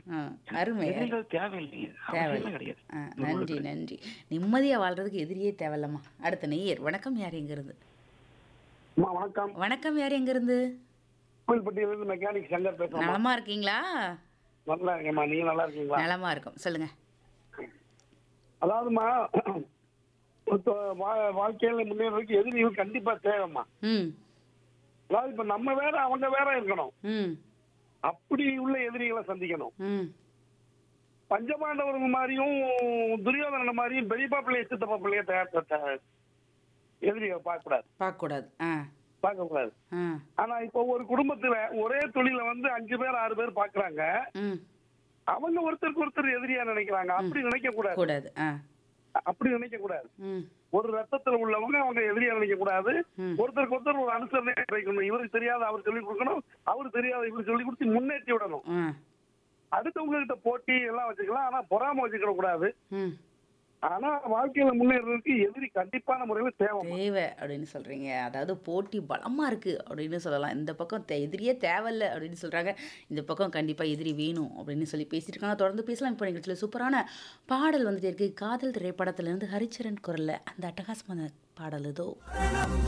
ஆ அருமை அரு- எதிரிகள் தேவையில்லைங்க தேவை அவசியமே கிடையாது ஆ நன்றி நன்றி நிம்மதியாக வாழ்றதுக்கு எதிரியே தேவையில்லம்மா அடுத்த நெய்யர் வணக்கம் யார் எங்கேருந்து அம்மா வணக்கம் வணக்கம் யார் எங்கேருந்து கோயில்பட்டியிலிருந்து மெக்கானிக் சங்கர் பேசுறேன் நலமா இருக்கீங்களா நல்லா இருக்கேம்மா நீங்க நல்லா இருக்கீங்களா நலமா இருக்கும் சொல்லுங்க அதாவதுமா இப்போ வா- வாழ்க்கையில முன்னேறதுக்கு எதிரிகள் கண்டிப்பா தேவைம்மா ம் அதாவது இப்ப நம்ம வேற அவங்க வேற இருக்கணும் ம் அப்படி உள்ள எதிரிகளை சந்திக்கணும் ம் பஞ்சபாண்டவர்கள் மாதிரியும் துரியோதன மாதிரியும் பெரியப்பா பிள்ளைய சித்தப்பா பிள்ளைய தயார் தயார் எதிரிகளை பார்க்க கூடாது பார்க்கக்கூடாது ஆ பார்க்க கூடாது ஆ ஆனா இப்போ ஒரு குடும்பத்துல ஒரே தொழில வந்து அஞ்சு பேர் ஆறு பேர் பாக்குறாங்க ம் அவங்க ஒருத்தருக்கு ஒருத்தர் எதிரியா நினைக்கிறாங்க அப்படி நினைக்க கூடாது கூடாது ஆ அப்படி நினைக்க கூடாது ம் ஒரு ரத்தத்துல உள்ளவங்க அவங்க எதிரியா நினைக்க கூடாது ம். ஒருத்தருக்கு ஒருத்தர் ஒரு அனுசரணை வைக்கணும் இவருக்கு தெரியாத அவர் சொல்லிக் கொடுக்கணும் அவருக்கு தெரியாத இவரு சொல்லி கொடுத்து முன்னேற்றி விடணும் ஆ அடுத்தவங்க கிட்ட போட்டி எல்லாம் வச்சுக்கலாம் ஆனா பொறாம வச்சுக்க கூடாது ம் ஆனா வாழ்க்கையில முன்னேறதுக்கு எதிரி கண்டிப்பான முறையில தேவை தேவை அப்படின்னு சொல்கிறீங்க அதாவது போட்டி பலமாக இருக்குது அப்படின்னு சொல்லலாம் இந்த பக்கம் தே எதிரியே தேவையில்லை அப்படின்னு சொல்கிறாங்க இந்த பக்கம் கண்டிப்பாக எதிரி வேணும் அப்படின்னு சொல்லி பேசிட்டு இருக்காங்க தொடர்ந்து பேசலாம் இப்போ நிகழ்ச்சியில் சூப்பரான பாடல் வந்துட்டே இருக்கு காதல் திரைப்படத்திலேருந்து ஹரிச்சரன் குரலில் அந்த அட்டகாசமான பாடல் இதோ